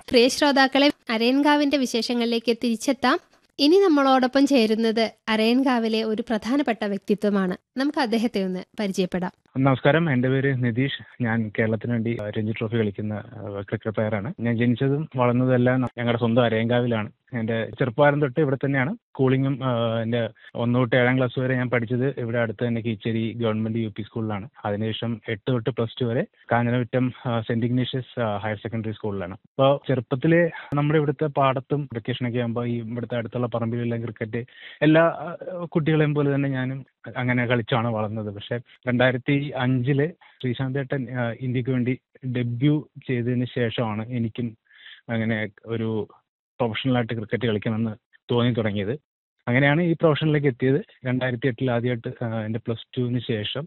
പ്രിയ ശ്രോതാക്കളെ അരയൻകാവിന്റെ വിശേഷങ്ങളിലേക്ക് തിരിച്ചെത്താം ഇനി നമ്മളോടൊപ്പം ചേരുന്നത് അരയൻകാവിലെ ഒരു പ്രധാനപ്പെട്ട വ്യക്തിത്വമാണ് നമുക്ക് അദ്ദേഹത്തെ ഒന്ന് പരിചയപ്പെടാം നമസ്കാരം എൻ്റെ പേര് നിതീഷ് ഞാൻ കേരളത്തിന് വേണ്ടി രഞ്ജി ട്രോഫി കളിക്കുന്ന ക്രിക്കറ്റ് പ്ലെയറാണ് ഞാൻ ജനിച്ചതും വളർന്നതും എല്ലാം ഞങ്ങളുടെ സ്വന്തം അരയങ്കാവിലാണ് എൻ്റെ ചെറുപ്പകാലം തൊട്ട് ഇവിടെ തന്നെയാണ് സ്കൂളിങ്ങും എൻ്റെ ഒന്ന് തൊട്ട് ഏഴാം ക്ലാസ് വരെ ഞാൻ പഠിച്ചത് ഇവിടെ അടുത്ത് തന്നെ കീച്ചേരി ഗവൺമെൻറ് യു പി സ്കൂളിലാണ് അതിനുശേഷം എട്ട് തൊട്ട് പ്ലസ് ടു വരെ Kanjiravittam saint Ignatius higher secondary സ്കൂളിലാണ് അപ്പോൾ ചെറുപ്പത്തിൽ നമ്മുടെ ഇവിടുത്തെ പാടത്തും വെക്കേഷനൊക്കെ ആകുമ്പോൾ ഈ ഇവിടുത്തെ അടുത്തുള്ള പറമ്പിലെല്ലാം ക്രിക്കറ്റ് എല്ലാ കുട്ടികളെയും പോലെ തന്നെ ഞാനും അങ്ങനെ കളിച്ചാണ് വളർന്നത് പക്ഷെ രണ്ടായിരത്തി അഞ്ചില് ശ്രീശാന്ത് ഏട്ടൻ ഇന്ത്യക്ക് വേണ്ടി ഡെബ്യൂ ചെയ്തതിന് ശേഷമാണ് എനിക്കും അങ്ങനെ ഒരു പ്രൊഫഷണലായിട്ട് ക്രിക്കറ്റ് കളിക്കണമെന്ന് തോന്നി തുടങ്ങിയത് അങ്ങനെയാണ് ഈ പ്രൊഫഷനിലേക്ക് എത്തിയത് രണ്ടായിരത്തി എട്ടിൽ ആദ്യമായിട്ട് എൻ്റെ പ്ലസ് ടുവിന് ശേഷം